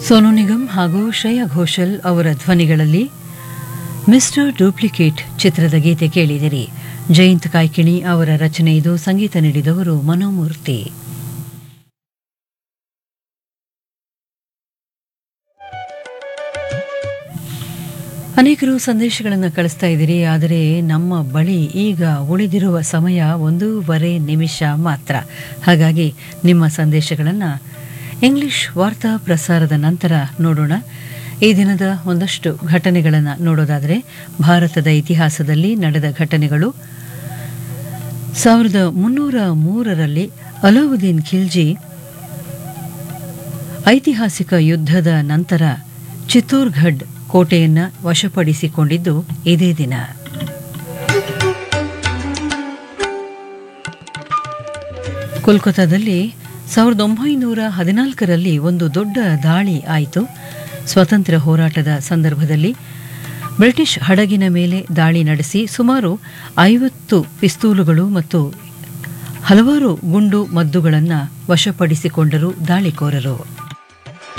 ಸೋನು ನಿಗಮ್ ಹಾಗೂ ಶ್ರೇಯಾ ಘೋಷಲ್ ಅವರ ಧ್ವನಿಗಳಲ್ಲಿ mister duplicate ಚಿತ್ರದ ಗೀತೆ ಕೇಳಿದಿರಿ ಜಯಂತ್ ಕಾಯ್ಕಿಣಿ ಅವರ ರಚನೆ ಇದು ಸಂಗೀತ ನೀಡಿದವರು ಮನೋಮೂರ್ತಿ ಅನೇಕರು ಸಂದೇಶಗಳನ್ನು ಕಳಿಸ್ತಾ ಇದ್ದೀರಿ ಆದರೆ ನಮ್ಮ ಬಳಿ ಈಗ ಉಳಿದಿರುವ ಸಮಯ ಒಂದೂವರೆ ನಿಮಿಷ ಮಾತ್ರ ಹಾಗಾಗಿ ನಿಮ್ಮ ಸಂದೇಶಗಳನ್ನು ಇಂಗ್ಲಿಷ್ ವಾರ್ತಾ ಪ್ರಸಾರದ ನಂತರ ನೋಡೋಣ ಈ ದಿನದ ಒಂದಷ್ಟು ಘಟನೆಗಳನ್ನು ನೋಡೋದಾದರೆ ಭಾರತದ ಇತಿಹಾಸದಲ್ಲಿ ನಡೆದ ಘಟನೆಗಳು ಸಾವಿರದ ಮುನ್ನೂರ ಮೂರರಲ್ಲಿ ಅಲಾವುದ್ದೀನ್ ಖಿಲ್ಜಿ ಐತಿಹಾಸಿಕ ಯುದ್ಧದ ನಂತರ ಚಿತ್ತೋರ್ಗಢ್ ಕೋಟೆಯನ್ನ ವಶಪಡಿಸಿಕೊಂಡಿದ್ದು ಇದೇ ದಿನ ಕೋಲ್ಕತ್ತಾದಲ್ಲಿ ಸಾವಿರದ ಒಂಬೈನೂರ ಹದಿನಾಲ್ಕರಲ್ಲಿ ಒಂದು ದೊಡ್ಡ ದಾಳಿ ಆಯಿತು ಸ್ವಾತಂತ್ರ್ಯ ಹೋರಾಟದ ಸಂದರ್ಭದಲ್ಲಿ ಬ್ರಿಟಿಷ್ ಹಡಗಿನ ಮೇಲೆ ದಾಳಿ ನಡೆಸಿ ಸುಮಾರು ಐವತ್ತು ಪಿಸ್ತೂಲುಗಳು ಮತ್ತು ಹಲವಾರು ಗುಂಡು ಮದ್ದುಗಳನ್ನು ವಶಪಡಿಸಿಕೊಂಡರು ದಾಳಿಕೋರರು